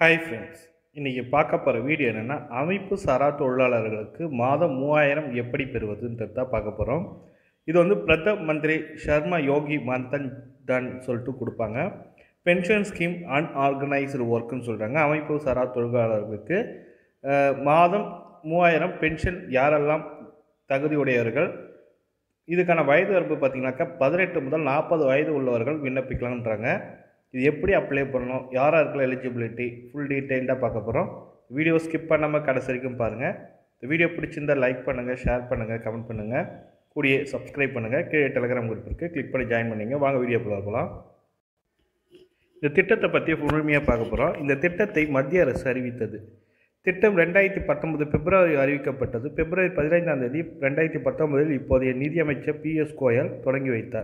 hi friends இன்றைக்கி பார்க்க போகிற வீடியோ என்னென்னா அமைப்பு சாரா தொழிலாளர்களுக்கு மாதம் மூவாயிரம் எப்படி பெறுவதுன்றது தான் பார்க்க போகிறோம் இது வந்து பிரதம மந்திரி ஷர்மா யோகி மந்தன் தன் சொல்லிட்டு கொடுப்பாங்க பென்ஷன் ஸ்கீம் அன்ஆர்கனைஸ்டு ஒர்க்குன்னு சொல்கிறாங்க அமைப்பு சாரா தொழிலாளர்களுக்கு அஹ், மாதம் மூவாயிரம் பென்ஷன் யாரெல்லாம் தகுதியுடையவர்கள் இதுக்கான வயது வரம்பு பார்த்தீங்கன்னாக்கா பதினெட்டு முதல் நாற்பது வயது உள்ளவர்கள் விண்ணப்பிக்கலாம்ன்றாங்க இது எப்படி அப்ளை பண்ணணும் யார் யாருக்குள்ள எலிஜிபிலிட்டி ஃபுல் டீட்டெயில்டாக பார்க்க போகிறோம் வீடியோ ஸ்கிப் பண்ணாமல் கடைசி வரைக்கும் பாருங்கள் இந்த வீடியோ பிடிச்சிருந்தா லைக் பண்ணுங்கள் ஷேர் பண்ணுங்கள் கமெண்ட் பண்ணுங்கள் கூடிய சப்ஸ்கிரைப் பண்ணுங்கள் கீழே டெலிகிராம் குரூப் இருக்குது கிளிக் பண்ணி ஜாயின் பண்ணிங்க வாங்க வீடியோக்குள்ள போகலாம் இந்த திட்டத்தை பற்றி முழுமையாக பார்க்க போகிறோம் இந்த திட்டத்தை மத்திய அரசு அறிவித்தது திட்டம் ரெண்டாயிரத்தி பத்தொன்பது பிப்ரவரி அறிவிக்கப்பட்டது பிப்ரவரி பதினைந்தாம் தேதி ரெண்டாயிரத்தி பத்தொன்பதில் இப்போதைய நிதியமைச்சர் பி எஸ் கோயல் தொடங்கி வைத்தார்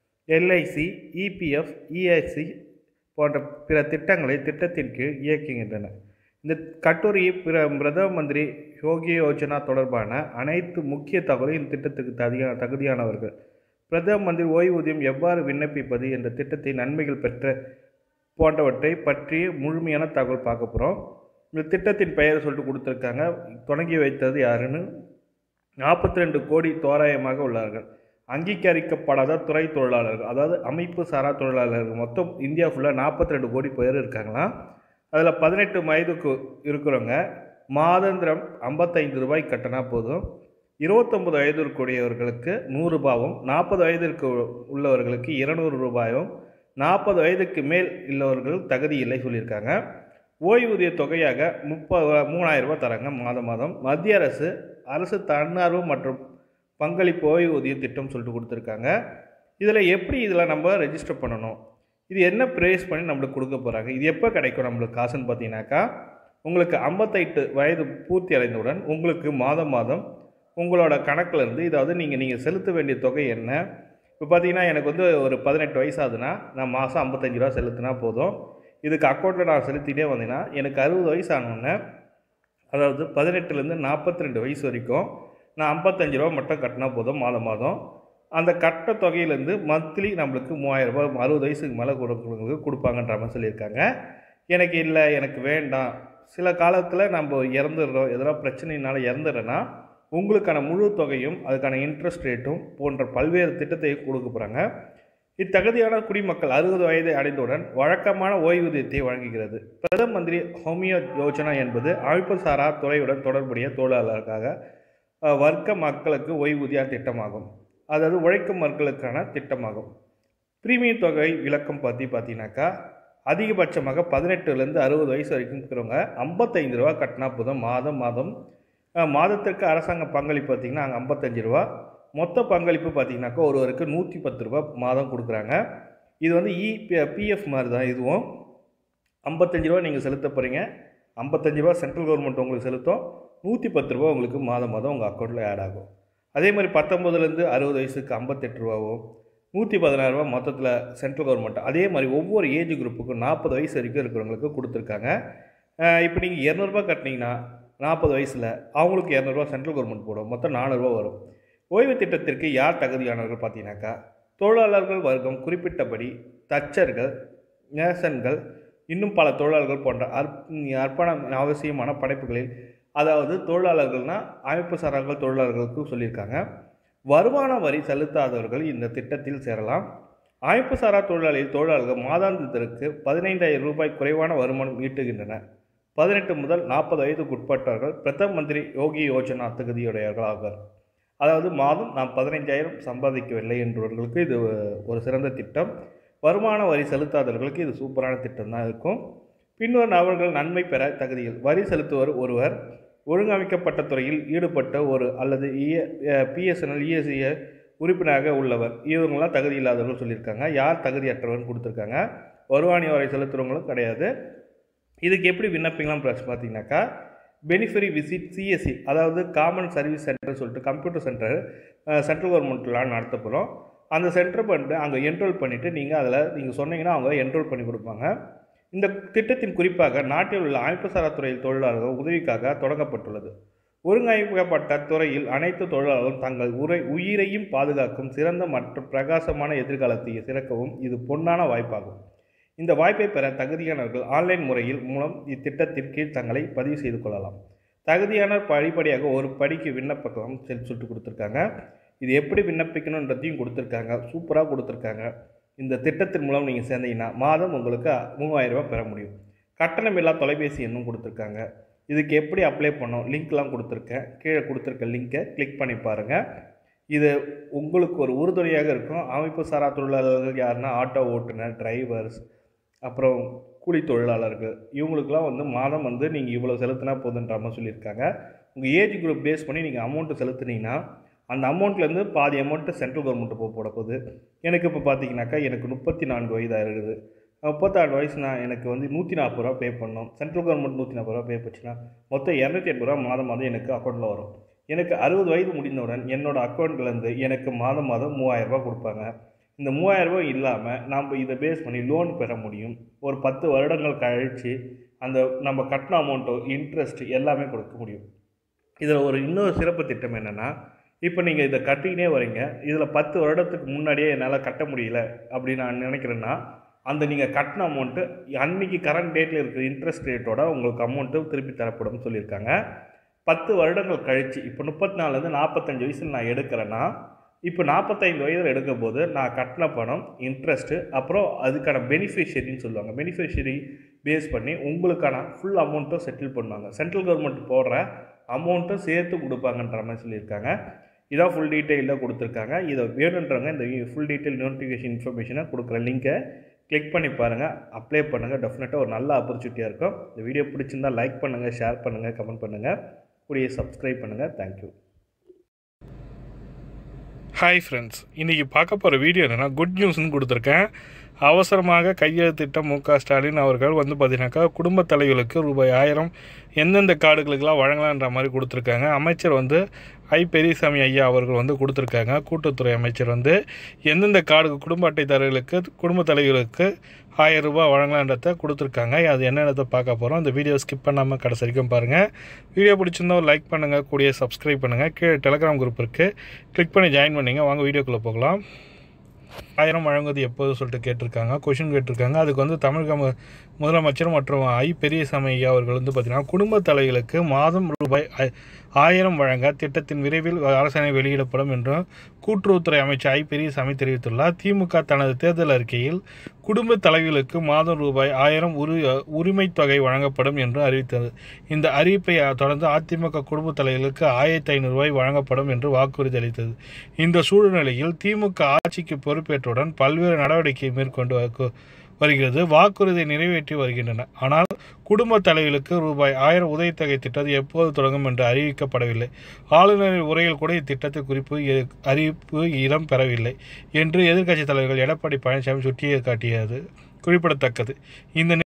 எல்ஐசி இபிஎஃப் இஎஸ்சி போன்ற பிற திட்டங்களை திட்டத்தின் கீழ் இயக்குகின்றன இந்த கட்டுரையை பிற பிரதம மந்திரி யோகி யோஜனா தொடர்பான அனைத்து முக்கிய தகவலும் இந்த திட்டத்துக்கு தகுதியான தகுதியானவர்கள் பிரதம மந்திரி ஓய்வூதியம் எவ்வாறு விண்ணப்பிப்பது என்ற திட்டத்தை நன்மைகள் பெற்ற போன்றவற்றை பற்றி முழுமையான தகவல் பார்க்க போகிறோம் இந்த திட்டத்தின் பெயர் சொல்லிட்டு கொடுத்துருக்காங்க தொடங்கி வைத்தது யாருன்னு நாற்பத்தி ரெண்டு கோடி தோராயமாக உள்ளார்கள் அங்கீகரிக்கப்படாத துறை தொழிலாளர்கள் அதாவது அமைப்பு சாரா தொழிலாளர்கள் மொத்தம் இந்தியா ஃபுல்லாக நாற்பத்தி ரெண்டு கோடி பேர் இருக்காங்களாம் அதில் பதினெட்டு வயதுக்கு இருக்கிறவங்க மாதாந்திரம் ஐம்பத்தைந்து ரூபாய் கட்டினா போதும் இருபத்தொம்பது வயது இருக்கக்கூடியவர்களுக்கு நூறு ரூபாயும் நாற்பது வயதிற்கு உள்ளவர்களுக்கு இருநூறு ரூபாயும் நாற்பது வயதுக்கு மேல் உள்ளவர்கள் தகுதி இல்லை சொல்லியிருக்காங்க ஓய்வூதிய தொகையாக முப்பது மூணாயிரம் ரூபாய் தராங்க மாதம் மாதம் மத்திய அரசு அரசு தன்னார்வ மற்றும் பங்களிப்பு ஓய்வூதிய திட்டம் சொல்லிட்டு கொடுத்துருக்காங்க இதில் எப்படி இதில் நம்ம ரெஜிஸ்டர் பண்ணணும் இது என்ன ப்ரேஸ் பண்ணி நம்மளுக்கு கொடுக்க போகிறாங்க இது எப்போ கிடைக்கும் நம்மளுக்கு காசுன்னு பார்த்தீங்கன்னாக்கா உங்களுக்கு ஐம்பத்தெட்டு வயது பூர்த்தி அடைந்தவுடன் உங்களுக்கு மாதம் மாதம் உங்களோட கணக்குல இருந்து இதாவது நீங்கள் நீங்கள் செலுத்த வேண்டிய தொகை என்ன இப்போ பார்த்தீங்கன்னா எனக்கு வந்து ஒரு பதினெட்டு வயசு ஆகுதுன்னா நான் மாதம் ஐம்பத்தஞ்சு ரூபா செலுத்தினா போதும் இதுக்கு அக்கௌண்ட்டில் நான் செலுத்திட்டே வந்தீங்கன்னா எனக்கு அறுபது வயசு ஆனோடனே அதாவது பதினெட்டுலேருந்து நாற்பத்தி ரெண்டு வயசு வரைக்கும் நான் ஐம்பத்தஞ்சு ரூபா மட்டும் கட்டினா போதும் மாதம் மாதம் அந்த கட்ட தொகையிலேருந்து மந்த்லி நம்மளுக்கு மூவாயிரம் ரூபாய் அறுபது வயசுக்கு மேலே கொடுக்குறவங்களுக்கு கொடுப்பாங்கன்ற மாதிரி சொல்லியிருக்காங்க எனக்கு இல்லை எனக்கு வேண்டாம் சில காலத்தில் நம்ம இறந்துடுறோம் எதனா பிரச்சனையினால இறந்துடுறேன்னா உங்களுக்கான முழு தொகையும் அதுக்கான இன்ட்ரெஸ்ட் ரேட்டும் போன்ற பல்வேறு திட்டத்தை கொடுக்க போகிறாங்க இத்தகுதியான குடிமக்கள் அறுபது வயதை அடைந்தவுடன் வழக்கமான ஓய்வூதியத்தை வழங்குகிறது பிரதம மந்திரி ஹோமியோ யோஜனா என்பது அமைப்பு சாரா துறையுடன் தொடர்புடைய தொழிலாளர்களுக்காக அஹ், வர்க்க மக்களுக்கு ஓய்வூதிய திட்டமாகும் அதாவது உழைக்கும் மக்களுக்கான திட்டமாகும் பிரீமியம் தொகை விளக்கம் பற்றி பார்த்தீங்கன்னாக்கா அதிகபட்சமாக பதினெட்டுலேருந்து அறுபது வயசு வரைக்கும் இருக்கிறவங்க ஐம்பத்தைந்து ரூபா கட்டினா போதும் மாதம் மாதம் அஹ், மாதத்திற்கு அரசாங்க பங்களிப்பு பார்த்திங்கன்னா அங்கே ஐம்பத்தஞ்சு ரூபா மொத்த பங்களிப்பு பார்த்தீங்கன்னாக்கா ஒருவருக்கு நூற்றி பத்து ரூபா மாதம் கொடுக்குறாங்க இது வந்து இ பிஎஃப் மாதிரி தான் இதுவும் ஐம்பத்தஞ்சு ரூபா நீங்கள் செலுத்த போகிறீங்க ஐம்பத்தஞ்சு ரூபா சென்ட்ரல் கவர்மெண்ட் உங்களுக்கு செலுத்தும் நூற்றி பத்து ரூபா உங்களுக்கு மாதம் மாதம் உங்கள் அக்கௌண்ட்டில் ஆட் ஆகும் அதே மாதிரி பத்தொம்பதுலேருந்து அறுபது வயசுக்கு ஐம்பத்தெட்டு ரூபாவும் நூற்றி பதினாறுரூவா மொத்தத்தில் சென்ட்ரல் கவர்மெண்ட் அதே மாதிரி ஒவ்வொரு ஏஜ் குரூப்புக்கும் நாற்பது வயசு வரைக்கும் இருக்கிறவங்களுக்கு கொடுத்துருக்காங்க அஹ் இப்போ நீங்கள் இரநூறுபா கட்டினீங்கன்னா நாற்பது வயசில் அவங்களுக்கு இரநூறுவா சென்ட்ரல் கவர்மெண்ட் போடும் மொத்தம் நானூறுரூவா வரும் ஓய்வு திட்டத்திற்கு யார் தகுதியானவர்கள் பார்த்தீங்கன்னாக்கா தொழிலாளர்கள் வர்க்கம் குறிப்பிட்டபடி தச்சர்கள் நேசன்கள் இன்னும் பல தொழிலாளர்கள் போன்ற அர்ப் அர்ப்பண அவசியமான படைப்புகளில் அதாவது தொழிலாளர்கள்னால் அமைப்பு சாரார்கள் தொழிலாளர்களுக்கு சொல்லியிருக்காங்க வருமான வரி செலுத்தாதவர்கள் இந்த திட்டத்தில் சேரலாம் அமைப்பு சாரா தொழிலாளிகள் தொழிலாளர்கள் மாதாந்திரத்திற்கு பதினைந்தாயிரம் ரூபாய் குறைவான வருமானம் ஈட்டுகின்றனர் பதினெட்டு முதல் நாற்பது வயதுக்கு உட்பட்டவர்கள் பிரதம மந்திரி யோகி யோஜனா தகுதியுடையவர்கள் ஆவார் அதாவது மாதம் நாம் பதினைஞ்சாயிரம் சம்பாதிக்கவில்லை என்றவர்களுக்கு இது ஒரு சிறந்த திட்டம் வருமான வரி செலுத்தாதவர்களுக்கு இது சூப்பரான திட்டம் தான் இருக்கும் பின்வரும் நபர்கள் நன்மை பெற தகுதிகள் வரி செலுத்துவர் ஒருவர் ஒழுங்கமைக்கப்பட்ட துறையில் ஈடுபட்ட ஒரு அல்லது பிஎஸ்என்எல் இஎஸ்சிய உறுப்பினராக உள்ளவர் இவங்களாம் தகுதி இல்லாதவர்கள் சொல்லியிருக்காங்க யார் தகுதியற்றவர்னு கொடுத்துருக்காங்க வருவாய் வரி செலுத்துறவங்களும் கிடையாது இதுக்கு எப்படி விண்ணப்பிக்கலாம் ப்ளஸ் பார்த்தீங்கன்னாக்கா பெனிஃபரி விசிட் சிஎஸ்சி அதாவது காமன் சர்வீஸ் சென்டர் சொல்லிட்டு கம்ப்யூட்டர் சென்டர் சென்ட்ரல் கவர்மெண்ட்லாம் நடத்தப்போகிறோம் அந்த சென்டர் பண்ணிட்டு அங்கே என்ரோல் பண்ணிவிட்டு நீங்கள் அதில் நீங்கள் சொன்னீங்கன்னா அவங்க என்ரோல் பண்ணி கொடுப்பாங்க இந்த திட்டத்தின் குறிப்பாக நாட்டில் உள்ள அமைப்புசாரா துறையில் தொழிலாளர்கள் உதவிக்காக தொடங்கப்பட்டுள்ளது ஒருங்கமைக்கப்பட்ட துறையில் அனைத்து தொழிலாளர்களும் தங்கள் உரை உயிரையும் பாதுகாக்கும் சிறந்த மற்றும் பிரகாசமான எதிர்காலத்தை சிறக்கவும் இது பொன்னான வாய்ப்பாகும் இந்த வாய்ப்பை பெற தகுதியானவர்கள் ஆன்லைன் முறையில் மூலம் இத்திட்டத்தின் கீழ் தங்களை பதிவு செய்து கொள்ளலாம் தகுதியான படிப்படியாக ஒரு படிக்கு விண்ணப்பக்கம் செல் சொல்லிட்டு கொடுத்துருக்காங்க இது எப்படி விண்ணப்பிக்கணுன்றதையும் கொடுத்துருக்காங்க சூப்பராக கொடுத்துருக்காங்க இந்த திட்டத்தின் மூலம் நீங்கள் சேர்ந்தீங்கன்னா மாதம் உங்களுக்கு மூவாயிரம் ரூபாய் பெற முடியும் கட்டணமில்லா தொலைபேசி எண்ணும் கொடுத்துருக்காங்க இதுக்கு எப்படி அப்ளை பண்ணோம் லிங்க்லாம் கொடுத்துருக்கேன் கீழே கொடுத்துருக்க லிங்க்கை கிளிக் பண்ணி பாருங்கள் இது உங்களுக்கு ஒரு உறுதுணையாக இருக்கும் அமைப்பு சாரா தொழிலாளர்கள் யாருன்னா ஆட்டோ ஓட்டுநர் டிரைவர்ஸ் அப்புறம் கூலி தொழிலாளர்கள் இவங்களுக்குலாம் வந்து மாதம் வந்து நீங்கள் இவ்வளோ செலுத்தினா போதுன்ற மாதிரி சொல்லியிருக்காங்க உங்கள் ஏஜ் குரூப் பேஸ் பண்ணி நீங்கள் அமௌண்ட்டு செலுத்துனீங்கன்னா அந்த அமௌண்ட்லேருந்து பாதி அமௌண்ட்டு சென்ட்ரல் கவர்மெண்ட்டு போக போட போகுது எனக்கு இப்போ பார்த்தீங்கன்னாக்கா எனக்கு முப்பத்தி நான்கு வயதாக இருக்குது முப்பத்தாறு வயசு நான் எனக்கு வந்து நூற்றி நாற்பது ரூபா பே பண்ணோம் சென்ட்ரல் கவர்மெண்ட் நூற்றி நாற்பது ரூபா பே பண்ணுச்சுன்னா மொத்தம் இரநூத்தி எண்பது ரூபா மாதம் மாதம் எனக்கு அக்கௌண்ட்டில் வரும் எனக்கு அறுபது வயது முடிந்தவுடன் என்னோடய அக்கௌண்ட்லேருந்து எனக்கு மாதம் மாதம் மூவாயிரம் ரூபாய் கொடுப்பாங்க இந்த மூவாயிரம் ரூபாய் இல்லாமல் நம்ம இதை பேஸ் பண்ணி லோன் பெற முடியும் ஒரு பத்து வருடங்கள் கழித்து அந்த நம்ம கட்டின அமௌண்ட்டோ இன்ட்ரெஸ்ட் எல்லாமே கொடுக்க முடியும் இதில் ஒரு இன்னொரு சிறப்பு திட்டம் என்னென்னா இப்போ நீங்கள் இதை கட்டிக்கினே வரீங்க இதில் பத்து வருடத்துக்கு முன்னாடியே என்னால் கட்ட முடியல அப்படின்னு நான் நினைக்கிறேன்னா அந்த நீங்கள் கட்டின அமௌண்ட்டு அன்றைக்கி கரண்ட் டேட்டில் இருக்கிற இன்ட்ரெஸ்ட் ரேட்டோட உங்களுக்கு அமௌண்ட்டு திருப்பி தரப்படும் சொல்லியிருக்காங்க பத்து வருடங்கள் கழித்து இப்போ முப்பத்தி நாலுலேருந்து நாற்பத்தஞ்சு வயசில் நான் எடுக்கிறேன்னா இப்போ நாற்பத்தைந்து வயதில் எடுக்கும் போது நான் கட்டின பணம் இன்ட்ரெஸ்ட்டு அப்புறம் அதுக்கான பெனிஃபிஷரின்னு சொல்லுவாங்க பெனிஃபிஷரி பேஸ் பண்ணி உங்களுக்கான ஃபுல் அமௌண்ட்டும் செட்டில் பண்ணுவாங்க சென்ட்ரல் கவர்மெண்ட் போடுற அமௌண்ட்டும் சேர்த்து கொடுப்பாங்கன்ற மாதிரி சொல்லியிருக்காங்க இதான் ஃபுல் டீட்டெயிலில் கொடுத்துருக்காங்க இதை வேணுன்றவங்க இந்த ஃபுல் டீட்டெயில் நோட்டிஃபிகேஷன் இன்ஃபர்மேஷனை கொடுக்குற லிங்க்கை கிளிக் பண்ணி பாருங்கள் அப்ளை பண்ணுங்கள் டெஃபினட்டாக ஒரு நல்ல ஆப்பர்ச்சுனிட்டியாக இருக்கும் இந்த வீடியோ பிடிச்சிருந்தால் லைக் பண்ணுங்கள் ஷேர் பண்ணுங்கள் கமெண்ட் பண்ணுங்கள் கூடிய சப்ஸ்கிரைப் பண்ணுங்கள் தேங்க்யூ ஹாய் ஃப்ரெண்ட்ஸ் இன்றைக்கி பார்க்க போகிற வீடியோ என்னென்னா குட் நியூஸ்னு கொடுத்துருக்கேன் அவசரமாக கையெழுத்திட்ட மு க ஸ்டாலின் அவர்கள் வந்து பார்த்தீங்கன்னாக்கா குடும்ப தலைவர்களுக்கு ரூபாய் ஆயிரம் எந்தெந்த கார்டுகளுக்கெல்லாம் வழங்கலான்ற மாதிரி கொடுத்துருக்காங்க அமைச்சர் வந்து ஐ பெரியசாமி ஐயா அவர்கள் வந்து கொடுத்துருக்காங்க கூட்டுத்துறை அமைச்சர் வந்து எந்தெந்த கார்டு குடும்ப அட்டைதாரர்களுக்கு குடும்ப தலைவர்களுக்கு ஆயிரம் ரூபாய் வழங்கலான்றத கொடுத்துருக்காங்க அது என்னென்னத்தை பார்க்க போகிறோம் அந்த வீடியோ ஸ்கிப் பண்ணாமல் கடைசி வரைக்கும் பாருங்கள் வீடியோ பிடிச்சிருந்தா ஒரு லைக் பண்ணுங்கள் கூடிய சப்ஸ்கிரைப் பண்ணுங்கள் கீழே டெலகிராம் குரூப் இருக்குது கிளிக் பண்ணி ஜாயின் பண்ணிங்க வாங்க வீடியோக்குள்ளே போகலாம் ஆயிரம் வழங்குவது எப்போது சொல்லிட்டு கேட்டிருக்காங்க கொஷின் கேட்டிருக்காங்க அதுக்கு வந்து தமிழக மு- முதலமைச்சர் மற்றும் ஐ பெரியசாமி ஐயா அவர்கள் வந்து பார்த்திங்கன்னா குடும்ப தலைவிகளுக்கு மாதம் ரூபாய் ஆ- ஆயிரம் வழங்க திட்டத்தின் விரைவில் அரசாணை வெளியிடப்படும் என்றும் கூட்டுறவுத்துறை அமைச்சர் ஐ பெரியசாமி தெரிவித்துள்ளார் திமுக தனது தேர்தல் அறிக்கையில் குடும்ப தலைவிகளுக்கு மாதம் ரூபாய் ஆயிரம் உரி உரிமைத் தொகை வழங்கப்படும் என்று அறிவித்தது இந்த அறிவிப்பை தொடர்ந்து அதிமுக குடும்ப தலைவர்களுக்கு ஆயிரத்தி ஐநூறு ரூபாய் வழங்கப்படும் என்று வாக்குறுதி அளித்தது இந்த சூழ்நிலையில் திமுக ஆட்சிக்கு பொறுப்பேற்றவுடன் பல்வேறு நடவடிக்கை மேற்கொண்டு வ- வருகிறது வாக்குறுதியை நிறைவேற்றி வருகின்றன ஆனால் குடும்ப தலைவர்களுக்கு ரூபாய் ஆயிரம் உதவித்தொகை திட்டம் எப்போது தொடங்கும் என்று அறிவிக்கப்படவில்லை ஆளுநரின் உரையில் கூட இத்திட்டத்தை குறிப்பு இ- அறிவிப்பு இடம் பெறவில்லை என்று எதிர்க்கட்சித் தலைவர்கள் எடப்பாடி பழனிசாமி சுட்டிக்காட்டியது குறிப்பிடத்தக்கது இந்த